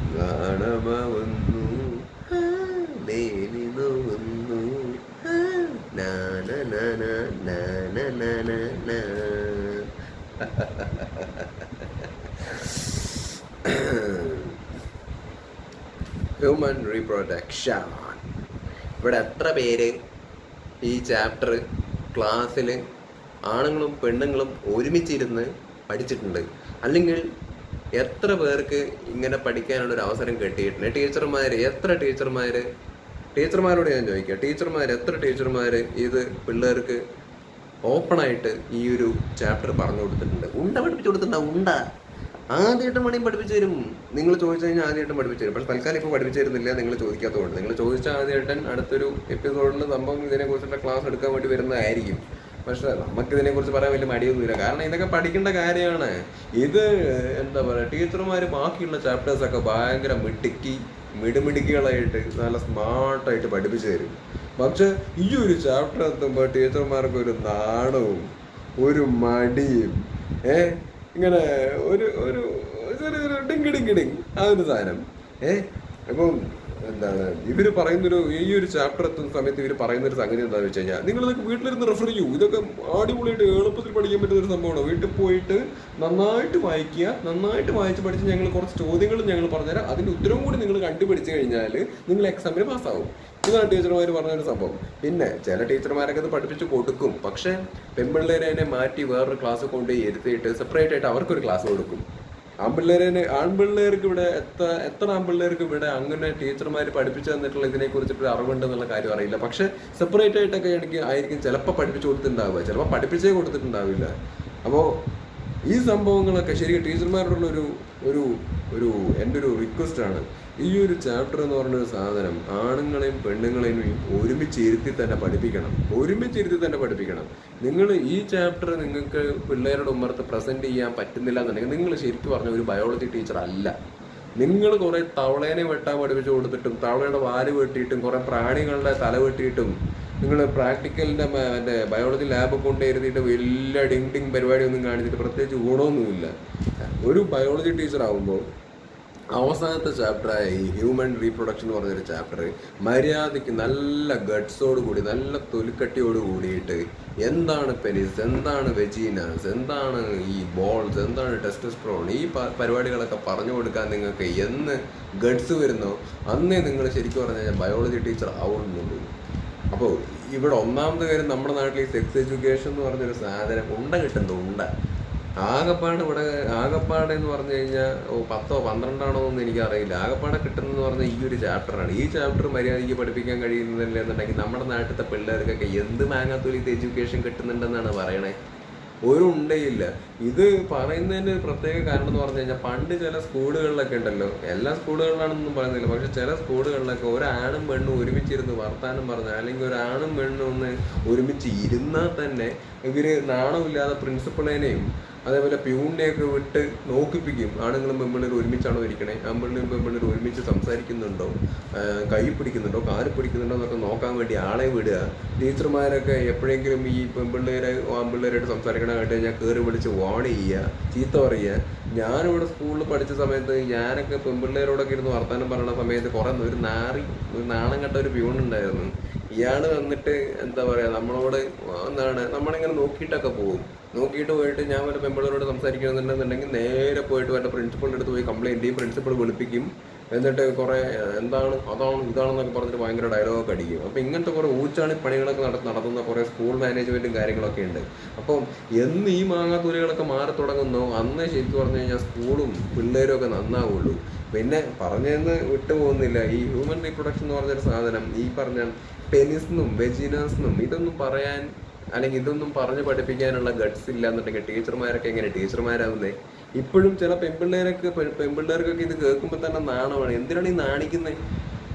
കാണമ വന്നു ആ, മേനി നോവുന്നു ആ, നാന നാന നാന നാന നാ. ഹ്യൂമൻ റീപ്രൊഡക്ഷൻ ഇവിടെ എത്ര പേര് ഈ ചാപ്റ്റർ ക്ലാസ്സിൽ ആണുങ്ങളും പെണ്ണുങ്ങളും ഒരുമിച്ചിരുന്ന് പഠിച്ചിട്ടുണ്ട് അല്ലെങ്കിൽ എത്ര പേർക്ക് ഇങ്ങനെ പഠിക്കാനുള്ള ഒരു അവസരം കിട്ടിയിട്ടുണ്ട് ടീച്ചർമാർ എത്ര ടീച്ചർമാർ ടീച്ചർമാരോട് ഞാൻ ചോദിക്കാം ടീച്ചർമാർ എത്ര ടീച്ചർമാർ ഇത് പിള്ളേർക്ക് ഓപ്പണായിട്ട് ഈ ഒരു ചാപ്റ്റർ പറഞ്ഞു കൊടുത്തിട്ടുണ്ട് ഉണ്ട പഠിപ്പിച്ചു കൊടുത്തിട്ടുണ്ടാവും ഉണ്ട ആദ്യമായിട്ടും പണിയും പഠിപ്പിച്ചു തരും നിങ്ങൾ ചോദിച്ചു കഴിഞ്ഞാൽ ആദ്യമായിട്ടും പഠിപ്പിച്ചു തരും പക്ഷെ തൽക്കാലം ഇപ്പോൾ പഠിപ്പിച്ചു തരുന്നില്ല നിങ്ങൾ ചോദിക്കാത്തതുകൊണ്ട് നിങ്ങൾ ചോദിച്ച ആദ്യമായിട്ടും അടുത്തൊരു എപ്പിസോഡിൽ സംഭവം ഇതിനെക്കുറിച്ചുള്ള ക്ലാസ് എടുക്കാൻ വേണ്ടി വരുന്നതായിരിക്കും പക്ഷെ നമുക്ക് ഇതിനെക്കുറിച്ച് പറയാൻ വലിയ മടിയൊന്നുമില്ല കാരണം ഇതൊക്കെ പഠിക്കേണ്ട കാര്യമാണ് ഇത് എന്താ പറയുക ടീച്ചർമാർ ബാക്കിയുള്ള ചാപ്റ്റേഴ്സ് ഒക്കെ ഭയങ്കര മിടുക്കി മിടുമിടുക്കികളായിട്ട് നല്ല സ്മാർട്ടായിട്ട് പഠിപ്പിച്ചു തരും പക്ഷെ ഈ ഒരു ചാപ്റ്റർ എത്തുമ്പോൾ ടീച്ചർമാർക്ക് ഒരു നാണവും ഒരു മടിയും ഏ ഇങ്ങനെ ഒരു ഒരു ചെറിയൊരു ഡിങ്കി ഡിങ്കി ഡിങ് ആ ഒരു സാധനം ഏ അപ്പം എന്താണ് ഇവര് പറയുന്നൊരു ഈ ഒരു ചാപ്റ്റർ എത്തുന്ന സമയത്ത് ഇവർ പറയുന്ന ഒരു സംഗതി എന്താണെന്ന് വെച്ച് കഴിഞ്ഞാൽ നിങ്ങൾ ഇതൊക്കെ വീട്ടിലിരുന്ന് റെഫർ ചെയ്യൂ ഇതൊക്കെ അടിപൊളിയായിട്ട് എളുപ്പത്തിൽ പഠിക്കാൻ പറ്റുന്ന ഒരു സംഭവമാണ് വീട്ടിൽ പോയിട്ട് നന്നായിട്ട് വായിക്കുക നന്നായിട്ട് വായിച്ച് പഠിച്ച് ഞങ്ങൾ കുറച്ച് ചോദ്യങ്ങളും ഞങ്ങൾ പറഞ്ഞുതരാം അതിന്റെ ഉത്തരവും കൂടി നിങ്ങൾ കണ്ടുപിടിച്ച് കഴിഞ്ഞാൽ നിങ്ങൾ എക്സാമിന് പാസ്സാവും ഇതാണ് ടീച്ചർമാർ പറഞ്ഞൊരു സംഭവം പിന്നെ ചില ടീച്ചർമാരൊക്കെ ഇത് പഠിപ്പിച്ച് കൊടുക്കും പക്ഷേ പെൺപിള്ളേരെ തന്നെ മാറ്റി വേറൊരു ക്ലാസ് കൊണ്ടുപോയി ഇരുത്തിയിട്ട് സെപ്പറേറ്റ് ആയിട്ട് അവർക്കൊരു ക്ലാസ് കൊടുക്കും ആൺപിള്ളേരെ ആൺപിള്ളേർക്ക് ഇവിടെ എത്ര എത്ര ആൺപിള്ളേർക്ക് ഇവിടെ അങ്ങനെ ടീച്ചർമാർ പഠിപ്പിച്ചു തന്നിട്ടുള്ള ഇതിനെ കുറിച്ചിട്ട് അറിവുണ്ടെന്നുള്ള കാര്യം അറിയില്ല പക്ഷെ സെപ്പറേറ്റ് ആയിട്ടൊക്കെ എനിക്ക് ആയിരിക്കും ചിലപ്പോൾ പഠിപ്പിച്ചു കൊടുത്തിട്ടുണ്ടാവുക ചിലപ്പോൾ പഠിപ്പിച്ചേ കൊടുത്തിട്ടുണ്ടാവില്ല അപ്പോൾ ഈ സംഭവങ്ങളൊക്കെ ശരിക്കും ടീച്ചർമാരോടുള്ള ഒരു ഒരു ഒരു എൻ്റെ ഒരു റിക്വസ്റ്റ് ആണ് ഈ ഒരു ചാപ്റ്റർ എന്ന് പറഞ്ഞൊരു സാധനം ആണുങ്ങളെയും പെണ്ണുങ്ങളെയും ഒരുമിച്ച് ഇരുത്തി തന്നെ പഠിപ്പിക്കണം ഒരുമിച്ച് ഇരുത്തി തന്നെ പഠിപ്പിക്കണം നിങ്ങൾ ഈ ചാപ്റ്റർ നിങ്ങൾക്ക് പിള്ളേരുടെ ഉമ്മർത്ത് പ്രസന്റ് ചെയ്യാൻ പറ്റുന്നില്ല എന്നുണ്ടെങ്കിൽ നിങ്ങൾ ശരിക്കും പറഞ്ഞ ഒരു ബയോളജി ടീച്ചർ അല്ല നിങ്ങൾ കുറെ തവളേനെ വെട്ടാൻ പഠിപ്പിച്ചു കൊടുത്തിട്ടും തവളയുടെ വാല് വെട്ടിയിട്ടും കുറെ പ്രാണികളുടെ തല വെട്ടിയിട്ടും നിങ്ങൾ പ്രാക്ടിക്കലിന്റെ മറ്റേ ബയോളജി ലാബ് കൊണ്ട് എഴുതിയിട്ട് വലിയ ഡിങ് ഡിങ് പരിപാടി ഒന്നും കാണിച്ചിട്ട് പ്രത്യേകിച്ച് ഗുണമൊന്നുമില്ല ഒരു ബയോളജി ടീച്ചർ ആകുമ്പോൾ അവസാനത്തെ ചാപ്റ്ററായ ഈ ഹ്യൂമൻ റീപ്രൊഡക്ഷൻ എന്ന് പറഞ്ഞൊരു ചാപ്റ്റർ മര്യാദയ്ക്ക് നല്ല ഗട്ട്സോട് കൂടി നല്ല തൊലിക്കട്ടിയോട് കൂടിയിട്ട് എന്താണ് പെനിസ് എന്താണ് വെജീനാസ് എന്താണ് ഈ ബോൾസ് എന്താണ് ടെസ്റ്റസ്ട്രോൺ ഈ പ- പരിപാടികളൊക്കെ പറഞ്ഞു കൊടുക്കാൻ നിങ്ങൾക്ക് എന്ന് ഗട്ട്സ് വരുന്നോ അന്നേ നിങ്ങൾ ശരിക്കും പറഞ്ഞു കഴിഞ്ഞാൽ ബയോളജി ടീച്ചർ ആവുന്നുള്ളൂ അപ്പോൾ ഇവിടെ ഒന്നാമത്തെ കാര്യം നമ്മുടെ നാട്ടിൽ ഈ സെക്സ് എഡ്യൂക്കേഷൻ എന്ന് പറഞ്ഞൊരു സാധനം ഉണ്ട കിട്ടുന്നത് ഉണ്ട ആകപ്പാട് ഇവിടെ ആകപ്പാട് എന്ന് പറഞ്ഞു കഴിഞ്ഞാൽ ഓ പത്തോ പന്ത്രണ്ടാണോ എന്ന് എനിക്കറിയില്ല ആകപ്പാടെ കിട്ടുന്നതെന്ന് പറഞ്ഞാൽ ഈ ഒരു ചാപ്റ്ററാണ് ഈ ചാപ്റ്റർ മര്യാദയ്ക്ക് പഠിപ്പിക്കാൻ കഴിയുന്നില്ല എന്നുണ്ടെങ്കിൽ നമ്മുടെ നാട്ടിലത്തെ പിള്ളേർക്കൊക്കെ എന്ത് മാങ്ങാത്തൊലിത്ത് എഡ്യൂക്കേഷൻ കിട്ടുന്നുണ്ടെന്നാണ് പറയണേ ഒരു ഉണ്ടയില്ല ഇത് പറയുന്നതിന്റെ ഒരു പ്രത്യേക കാരണം എന്ന് പറഞ്ഞു കഴിഞ്ഞാൽ പണ്ട് ചില സ്കൂളുകളിലൊക്കെ ഉണ്ടല്ലോ എല്ലാ സ്കൂളുകളിലാണെന്നൊന്നും പറയുന്നില്ല പക്ഷെ ചില സ്കൂളുകളിലൊക്കെ ഒരാണും പെണ്ണും ഒരുമിച്ചിരുന്ന് വർത്താനം പറഞ്ഞാൽ അല്ലെങ്കിൽ ഒരാണും പെണ്ണും ഒന്ന് ഒരുമിച്ച് ഇരുന്നാൽ തന്നെ ഇവര് നാണമില്ലാതെ പ്രിൻസിപ്പളിനെയും അതേപോലെ പ്യൂണിനെയൊക്കെ വിട്ട് നോക്കിപ്പിക്കും ആണുങ്ങളും പെമ്പിള്ളേരും ഒരുമിച്ചാണോ ഇരിക്കണേ ആൺപിള്ളേരും പെമ്പിള്ളേരും ഒരുമിച്ച് സംസാരിക്കുന്നുണ്ടോ ആ, കൈ പിടിക്കുന്നുണ്ടോ കാല് പിടിക്കുന്നുണ്ടോ എന്നൊക്കെ നോക്കാൻ വേണ്ടി ആളെ വിടുക ടീച്ചർമാരൊക്കെ എപ്പോഴെങ്കിലും ഈ പെമ്പിള്ളേരെ ആൺപിള്ളേരായിട്ട് സംസാരിക്കണ കേട്ട് കഴിഞ്ഞാൽ കയറി വിളിച്ച് വാൺ ചെയ്യുക ചീത്ത പറയുക ഞാനിവിടെ സ്കൂളിൽ പഠിച്ച സമയത്ത് ഞാനൊക്കെ പെമ്പിള്ളേരോടൊക്കെ ഇരുന്ന് വർത്തമാനം പറയുന്ന സമയത്ത് കുറെ ഒരു നാറി ഒരു നാണം കെട്ട ഒരു പ്യൂൺ ഉണ്ടായിരുന്നു ഇയാള് വന്നിട്ട് എന്താ പറയാ നമ്മളോട് എന്താണ് നമ്മളിങ്ങനെ നോക്കിയിട്ടൊക്കെ പോകും നോക്കിയിട്ട് പോയിട്ട് ഞാൻ വല്ല പെമ്പിളരോട് സംസാരിക്കണമെന്നുണ്ടെന്നുണ്ടെങ്കിൽ നേരെ പോയിട്ട് വല്ല പ്രിൻസിപ്പളിൻ്റെ അടുത്ത് പോയി കംപ്ലൈൻറ്റ് ചെയ്യും പ്രിൻസിപ്പൾ വിളിപ്പിക്കും എന്നിട്ട് കുറെ എന്താണ് അതാണ് ഇതാണെന്നൊക്കെ പറഞ്ഞിട്ട് ഭയങ്കര ഡയലോഗൊക്കെ അടിക്കും അപ്പോൾ ഇങ്ങനത്തെ കുറെ ഊച്ചാണി പണികളൊക്കെ നട നടത്തുന്ന കുറെ സ്കൂൾ മാനേജ്മെന്റും കാര്യങ്ങളൊക്കെ ഉണ്ട് അപ്പം എന്ന് ഈ മാങ്ങാത്തൂരികളൊക്കെ മാറി തുടങ്ങുന്നോ അന്നേ ശരിക്കും പറഞ്ഞു കഴിഞ്ഞാൽ സ്കൂളും പിള്ളേരും ഒക്കെ നന്നാവുള്ളൂ പിന്നെ പറഞ്ഞതെന്ന് വിട്ടു പോകുന്നില്ല ഈ ഹ്യൂമൻ റീപ്രൊഡക്ഷൻ എന്ന് പറഞ്ഞൊരു സാധനം ഈ പറഞ്ഞ പെനിസ്ന്നും വെജിനാസ്ന്നും ഇതൊന്നും പറയാൻ അല്ലെങ്കിൽ ഇതൊന്നും പറഞ്ഞ് പഠിപ്പിക്കാനുള്ള ഗട്സ് ഇല്ല എന്നുണ്ടെങ്കിൽ ടീച്ചർമാരൊക്കെ എങ്ങനെ ടീച്ചർമാരാവുന്നേ ഇപ്പോഴും ചില പെൺപിള്ളേരൊക്കെ പെ- പെൺപിള്ളേർക്കൊക്കെ ഇത് കേൾക്കുമ്പോൾ തന്നെ നാണമാണ് എന്തിനാണ് ഈ നാണിക്കുന്നത്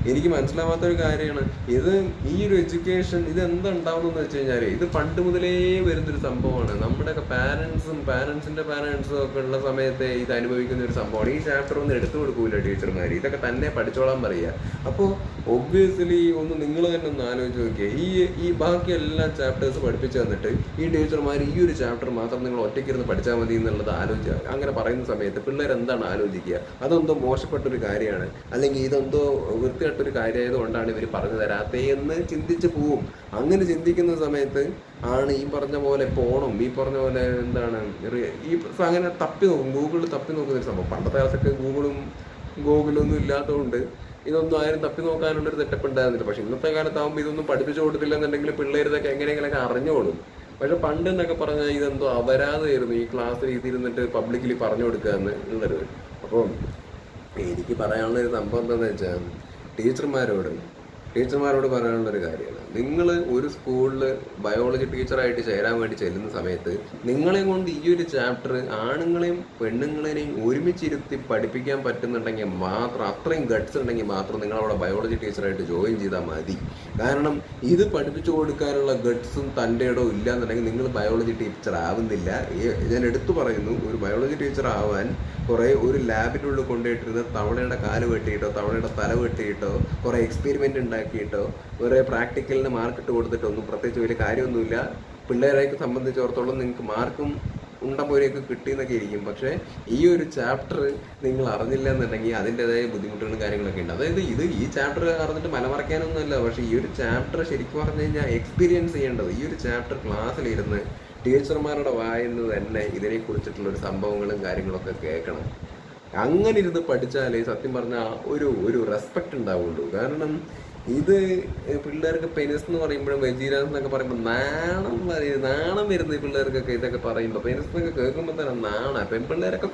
എനിക്ക് മനസ്സിലാവാത്ത ഒരു കാര്യമാണ് ഇത് ഈ ഒരു എഡ്യൂക്കേഷൻ ഇത് എന്താ ഉണ്ടാവുന്നതെന്ന് വെച്ച് കഴിഞ്ഞാൽ ഇത് പണ്ട് മുതലേ വരുന്നൊരു സംഭവമാണ് നമ്മുടെയൊക്കെ പാരൻസും പാരൻസിന്റെ പാരൻസും ഒക്കെ ഉള്ള സമയത്തെ ഇത് അനുഭവിക്കുന്ന ഒരു സംഭവമാണ് ഈ ചാപ്റ്റർ ഒന്നും എടുത്തു കൊടുക്കൂല ടീച്ചർമാർ ഇതൊക്കെ തന്നെ പഠിച്ചോളാൻ പറയുക അപ്പോൾ ഒബ്വിയസ്ലി ഒന്ന് നിങ്ങൾ തന്നെ ഒന്ന് ആലോചിച്ച് നോക്കിയേ ഈ ഈ ബാക്കി എല്ലാ ചാപ്റ്റേഴ്സ് പഠിപ്പിച്ചു തന്നിട്ട് ഈ ടീച്ചർമാർ ഈ ഒരു ചാപ്റ്റർ മാത്രം നിങ്ങൾ ഒറ്റയ്ക്കിരുന്ന് പഠിച്ചാൽ മതി എന്നുള്ളത് ആലോചിക്കുക അങ്ങനെ പറയുന്ന സമയത്ത് പിള്ളേർ എന്താണ് ആലോചിക്കുക അതെന്തോ മോശപ്പെട്ടൊരു കാര്യമാണ് അല്ലെങ്കിൽ ഇതെന്തോ വൃത്തികെട്ടൊരു കാര്യമായതുകൊണ്ടാണ് ഇവർ പറഞ്ഞു തരാത്തേ എന്ന് ചിന്തിച്ച് പോവും അങ്ങനെ ചിന്തിക്കുന്ന സമയത്ത് ആണ് ഈ പറഞ്ഞ പോലെ പോണം ഈ പറഞ്ഞ പോലെ എന്താണ് റി- ഈ സ- അങ്ങനെ തപ്പി നോക്കും ഗൂഗിളിൽ തപ്പി നോക്കുന്ന ഒരു സംഭവം പണ്ടത്തെ കാലത്തൊക്കെ ഗൂഗിളും ഗൂഗിളൊന്നും ഇല്ലാത്തതുകൊണ്ട് ഇതൊന്നും ആരും തപ്പി നോക്കാനുള്ളൊരു സെറ്റപ്പ് ഉണ്ടായിരുന്നില്ല പക്ഷെ ഇന്നത്തെ കാലത്താകുമ്പോൾ ഇതൊന്നും പഠിപ്പിച്ചു കൊടുത്തില്ലെന്നുണ്ടെങ്കിൽ പിള്ളേർ ഇതൊക്കെ എങ്ങനെയെങ്കിലൊക്കെ അറിഞ്ഞോളും പക്ഷെ പണ്ട് എന്നൊക്കെ പറഞ്ഞാൽ ഇതെന്തോ അപരാധമായിരുന്നു ഈ ക്ലാസ്സിൽ ഇതിരുന്നിട്ട് പബ്ലിക്കിൽ പറഞ്ഞു കൊടുക്കുക എന്ന് ഉള്ളത് അപ്പോൾ എനിക്ക് പറയാനുള്ള ഒരു സംഭവം എന്താണെന്ന് വെച്ചാൽ ടീച്ചർമാരോട് ടീച്ചർമാരോട് പറയാനുള്ള ഒരു കാര്യമാണ് നിങ്ങൾ ഒരു സ്കൂളിൽ ബയോളജി ടീച്ചറായിട്ട് ചേരാൻ വേണ്ടി ചെല്ലുന്ന സമയത്ത് നിങ്ങളെ കൊണ്ട് ഈ ഒരു ചാപ്റ്റർ ആണുങ്ങളെയും പെണ്ണുങ്ങളെയും ഒരുമിച്ചിരുത്തി പഠിപ്പിക്കാൻ പറ്റുന്നുണ്ടെങ്കിൽ മാത്രം അത്രയും ഗട്ട്സ് ഉണ്ടെങ്കിൽ മാത്രം നിങ്ങൾ അവിടെ ബയോളജി ടീച്ചറായിട്ട് ജോയിൻ ചെയ്താൽ മതി കാരണം ഇത് പഠിപ്പിച്ചു കൊടുക്കാനുള്ള ഗട്ട്സും തൻ്റെ ഇടവും ഇല്ല എന്നുണ്ടെങ്കിൽ നിങ്ങൾ ബയോളജി ടീച്ചർ ആവുന്നില്ല ഈ- ഞാൻ എടുത്തു പറയുന്നു ഒരു ബയോളജി ടീച്ചർ ആവാൻ കുറേ ഒരു ലാബിനുള്ളിൽ കൊണ്ടുപോയിട്ടിരുന്ന തവളയുടെ കാല് വെട്ടിയിട്ടോ തവളയുടെ തല വെട്ടിയിട്ടോ കുറേ എക്സ്പെരിമെൻ്റ് ഉണ്ടാക്കിയിട്ടോ കുറേ പ്രാക്ടിക്കലിന് മാർക്ക് ഇട്ട് കൊടുത്തിട്ടോ ഒന്നും പ്രത്യേകിച്ച് വലിയ കാര്യമൊന്നുമില്ല പിള്ളേരെയൊക്കെ സംബന്ധിച്ചിടത്തോളം നിങ്ങൾക്ക് മാർക്കും ഉണ്ടപ്പോലെയൊക്കെ കിട്ടിയെന്നൊക്കെ ഇരിക്കും പക്ഷേ ഈ ഒരു ചാപ്റ്റർ നിങ്ങൾ അറിഞ്ഞില്ല എന്നുണ്ടെങ്കിൽ അതിൻ്റെതായ ബുദ്ധിമുട്ടുകളും കാര്യങ്ങളൊക്കെ ഉണ്ട് അതായത് ഇത് ഈ ചാപ്റ്റർ അറിഞ്ഞിട്ട് മലമറക്കാനൊന്നുമല്ല പക്ഷേ ഈ ഒരു ചാപ്റ്റർ ശരിക്കും പറഞ്ഞു കഴിഞ്ഞാൽ എക്സ്പീരിയൻസ് ചെയ്യേണ്ടത് ഈ ഒരു ചാപ്റ്റർ ക്ലാസ്സിലിരുന്ന് ടീച്ചർമാരുടെ വായിന്ന് തന്നെ ഇതിനെ കുറിച്ചിട്ടുള്ള ഒരു സംഭവങ്ങളും കാര്യങ്ങളൊക്കെ കേൾക്കണം അങ്ങനെ ഇരുന്ന് പഠിച്ചാലേ സത്യം പറഞ്ഞാൽ ഒരു ഒരു റെസ്പെക്ട് ഉണ്ടാവുള്ളൂ കാരണം ഇത് പിള്ളേർക്ക് പെനിസ് എന്ന് പറയുമ്പോഴും വെജീരാസ് എന്നൊക്കെ പറയുമ്പോൾ നാണം വരും നാണം വരുന്ന ഈ പിള്ളേർക്കൊക്കെ ഇതൊക്കെ പറയുമ്പോൾ പെനിസ് എന്നൊക്കെ കേൾക്കുമ്പോൾ തന്നെ നാണ പെൺപിള്ളേരൊക്കെ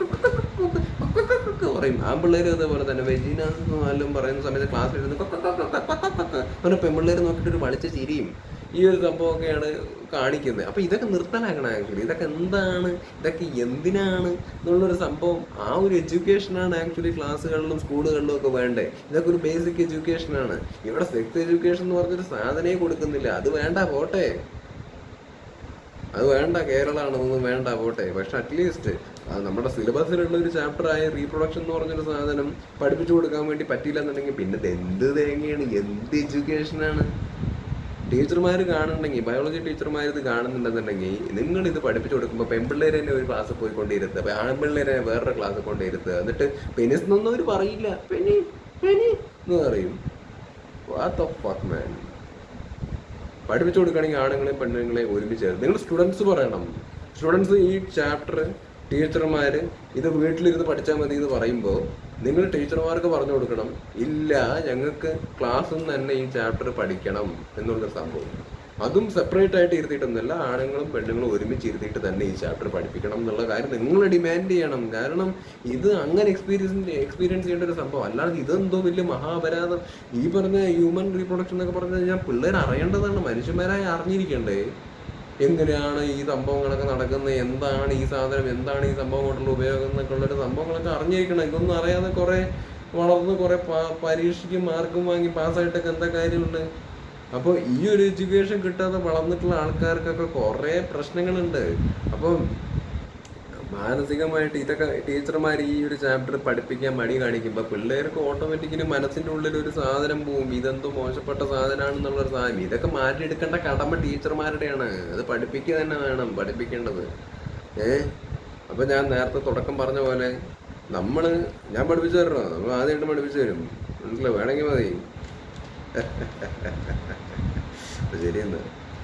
പറയും ആ പിള്ളേർ അതേപോലെ തന്നെ വെജീനാസ് എന്ന് വല്ലതും പറയുന്ന സമയത്ത് ക്ലാസ്സിലിരുന്ന് അങ്ങനെ പെൺപിള്ളേർ നോക്കിയിട്ട് ഒരു വളിച്ച ചിരിയും ഈ ഒരു സംഭവമൊക്കെയാണ് കാണിക്കുന്നത് അപ്പൊ ഇതൊക്കെ നിർത്തലാക്കണം ആക്ച്വലി ഇതൊക്കെ എന്താണ് ഇതൊക്കെ എന്തിനാണ് എന്നുള്ളൊരു സംഭവം ആ ഒരു എഡ്യൂക്കേഷനാണ് ആക്ച്വലി ക്ലാസ്സുകളിലും സ്കൂളുകളിലും ഒക്കെ വേണ്ടേ ഇതൊക്കെ ഒരു ബേസിക് എഡ്യൂക്കേഷനാണ് ഇവിടെ സെക്സ് എഡ്യൂക്കേഷൻ എന്ന് പറഞ്ഞൊരു സാധനേ കൊടുക്കുന്നില്ല അത് വേണ്ട പോട്ടെ അത് വേണ്ട കേരളമാണ് ഒന്നും വേണ്ട പോട്ടെ പക്ഷെ അറ്റ്ലീസ്റ്റ് നമ്മുടെ സിലബസിലുള്ള ഒരു ചാപ്റ്റർ ആയ റീപ്രൊഡക്ഷൻ എന്ന് പറഞ്ഞൊരു സാധനം പഠിപ്പിച്ചു കൊടുക്കാൻ വേണ്ടി പറ്റിയില്ല എന്നുണ്ടെങ്കിൽ പിന്നെ ഇത് എന്ത് തേങ്ങയാണ് എന്ത് എഡ്യൂക്കേഷനാണ് ടീച്ചർമാർ കാണുന്നുണ്ടെങ്കിൽ ബയോളജി ടീച്ചർമാർ ഇത് കാണുന്നുണ്ടെന്നുണ്ടെങ്കിൽ നിങ്ങൾ ഇത് പഠിപ്പിച്ചു കൊടുക്കുമ്പോൾ പെൺപിള്ളേരെ തന്നെ ഒരു ക്ലാസ്സിൽ പോയി കൊണ്ടിരുത്തുക അപ്പൊ ആൺപിള്ളേരെ വേറൊരു ക്ലാസ്സിൽ കൊണ്ടിരുത്തുക എന്നിട്ട് പെനിസ് എന്നൊന്നും അവർ പറയില്ല പെനി പെനി എന്ന് പറയും വാട്ട് ഓഫ് ഫക്ക് മാൻ പഠിപ്പിച്ചു കൊടുക്കുകയാണെങ്കിൽ ആണുങ്ങളെയും പെണ്ണുങ്ങളെയും ഒരുമിച്ച് ചേർത്ത് നിങ്ങൾ സ്റ്റുഡൻസ് പറയണം സ്റ്റുഡൻസ് ഈ ചാപ്റ്റർ ടീച്ചർമാർ ഇത് വീട്ടിലിരുന്ന് പഠിച്ചാൽ മതി എന്ന് പറയുമ്പോൾ നിങ്ങൾ ടീച്ചർമാർക്ക് പറഞ്ഞു കൊടുക്കണം ഇല്ല ഞങ്ങൾക്ക് ക്ലാസ്സിൽ നിന്ന് തന്നെ ഈ ചാപ്റ്റർ പഠിക്കണം എന്നുള്ളൊരു സംഭവം അതും സെപ്പറേറ്റ് ആയിട്ട് ഇരുത്തിയിട്ടൊന്നുമല്ല ആണുങ്ങളും പെണ്ണുങ്ങളും ഒരുമിച്ച് ഇരുത്തിയിട്ട് തന്നെ ഈ ചാപ്റ്റർ പഠിപ്പിക്കണം എന്നുള്ള കാര്യം നിങ്ങൾ ഡിമാൻഡ് ചെയ്യണം കാരണം ഇത് അങ്ങനെ എക്സ്പീരിയൻസ് എക്സ്പീരിയൻസ് ചെയ്യേണ്ട ഒരു സംഭവം അല്ലാതെ ഇതെന്തോ വലിയ മഹാപരാധം ഈ പറഞ്ഞ ഹ്യൂമൻ റീപ്രൊഡക്ഷൻ എന്നൊക്കെ പറഞ്ഞു കഴിഞ്ഞാൽ പിള്ളേർ അറിയേണ്ടതാണ് മനുഷ്യന്മാരായി അറിഞ്ഞിരിക്കണ്ടേ എങ്ങനെയാണ് ഈ സംഭവങ്ങളൊക്കെ നടക്കുന്നത് എന്താണ് ഈ സാധനം എന്താണ് ഈ സംഭവം കൊണ്ടുള്ള ഉപയോഗം എന്നൊക്കെ ഉള്ളൊരു സംഭവങ്ങളൊക്കെ അറിഞ്ഞിരിക്കണം ഇതൊന്നും അറിയാതെ കുറെ വളർന്ന് കുറെ പ- പരീക്ഷയ്ക്ക് മാർക്കും വാങ്ങി പാസ്സായിട്ടൊക്കെ എന്താ കാര്യമുണ്ട് അപ്പോൾ ഈ ഒരു എഡ്യൂക്കേഷൻ കിട്ടാതെ വളർന്നിട്ടുള്ള ആൾക്കാർക്കൊക്കെ കുറേ പ്രശ്നങ്ങളുണ്ട് അപ്പം മാനസികമായിട്ട് ഇതൊക്കെ ടീച്ചർമാർ ഈ ഒരു ചാപ്റ്റർ പഠിപ്പിക്കാൻ മടി കാണിക്കുമ്പോൾ പിള്ളേർക്ക് ഓട്ടോമാറ്റിക്കലി മനസ്സിന്റെ ഉള്ളിൽ ഒരു സാധനം പോവും ഇതെന്തോ മോശപ്പെട്ട സാധനമാണെന്നുള്ളൊരു സാധനം ഇതൊക്കെ മാറ്റിയെടുക്കേണ്ട കടമ ടീച്ചർമാരുടെയാണ് അത് പഠിപ്പിക്കുക തന്നെ വേണം പഠിപ്പിക്കേണ്ടത് ഏ അപ്പൊ ഞാൻ നേരത്തെ തുടക്കം പറഞ്ഞ പോലെ നമ്മള് ഞാൻ പഠിപ്പിച്ചു തരണോ നമ്മൾ ആദ്യമായിട്ട് പഠിപ്പിച്ചു തരും മനസ്സിലായി വേണമെങ്കിൽ മതി അപ്പൊ ശരിയെന്നാ